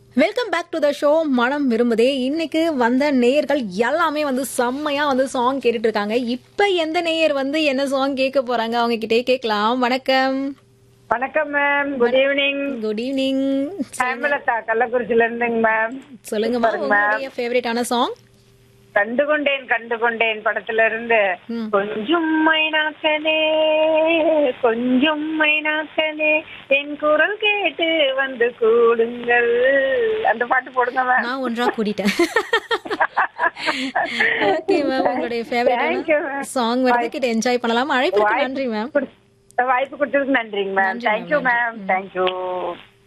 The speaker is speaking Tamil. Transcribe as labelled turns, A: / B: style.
A: Welcome back to the show மனம் விரும்புதே இன்னைக்கு வந்த நேயர்கள் எல்லாமே வந்து செம்மையா வந்து சாங் கேட்டுட்டு இருக்காங்க இப்ப எந்த நேயர் வந்து என்ன சாங் கேட்க போறாங்க அவங்க கிட்டே கேட்கலாம் வணக்கம்
B: வணக்கம் ma'am good evening
A: good evening
B: Hemalatha கள்ளக்குறிச்சில இருந்துங்க மேம்
A: சொல்லுங்கம்மா உங்களுடைய ஃபேவரட்டான சாங்
B: கண்டு கொண்டேன் கண்டு கொண்டேன் படத்துல இருந்து
A: ம்.
B: கொஞ்சம் மைனாக்கனே கொஞ்சம் மைனாக்கனே என் குரல் கேட்டு வந்து கூடுங்கள் அந்த பாட்டு போடுங்க மேம்
A: நான் ஒன்றா கூட்டிட்டேன் ஓகே மேம் உங்களுடைய
B: Thank you,
A: ஃபேவரட்டான
B: ma'am.
A: சாங் வருது கிட்ட என்ஜாய் பண்ணலாம் அழைப்புக்கு நன்றி மேம்
B: வாய்ப்பு கொடுத்ததுக்கு நன்றிங்க மேம்
A: நன்றி, ma'am.
B: Thank you ma'am thank you